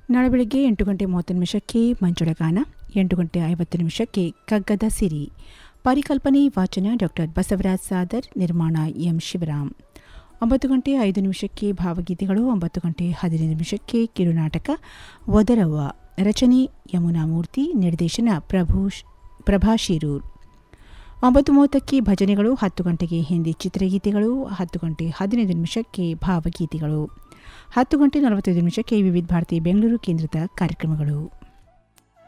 ನಾಳೆ ಬೆಳಗ್ಗೆ ಎಂಟು ಗಂಟೆ ಮೂವತ್ತು ನಿಮಿಷಕ್ಕೆ ಮಂಜುಳಗಾನ ಎಂಟು ಗಂಟೆ ಐವತ್ತು ನಿಮಿಷಕ್ಕೆ ಕಗ್ಗದ ಸಿರಿ ಪರಿಕಲ್ಪನೆ ವಾಚನ ಡಾಕ್ಟರ್ ಬಸವರಾಜ್ ಸಾದರ್ ನಿರ್ಮಾಣ ಎಂ ಶಿವರಾಮ್ ಒಂಬತ್ತು ಗಂಟೆ ಐದು ನಿಮಿಷಕ್ಕೆ ಭಾವಗೀತೆಗಳು ಒಂಬತ್ತು ಗಂಟೆ ಹದಿನೈದು ನಿಮಿಷಕ್ಕೆ ಕಿರುನಾಟಕ ಒದರವ್ವ ರಚನೆ ಯಮುನಾ ಮೂರ್ತಿ ನಿರ್ದೇಶನ ಪ್ರಭು ಪ್ರಭಾ ಶಿರೂರ್ ಒಂಬತ್ತು ಮೂವತ್ತಕ್ಕೆ ಭಜನೆಗಳು ಹತ್ತು ಗಂಟೆಗೆ ಹಿಂದಿ ಚಿತ್ರಗೀತೆಗಳು ಹತ್ತು ಗಂಟೆ ಹದಿನೈದು ನಿಮಿಷಕ್ಕೆ ಭಾವಗೀತೆಗಳು ಹತ್ತು ಗಂಟೆ ನಲವತ್ತೈದು ನಿಮಿಷಕ್ಕೆ ವಿವಿಧ ಭಾರತಿ ಬೆಂಗಳೂರು ಕೇಂದ್ರದ ಕಾರ್ಯಕ್ರಮಗಳು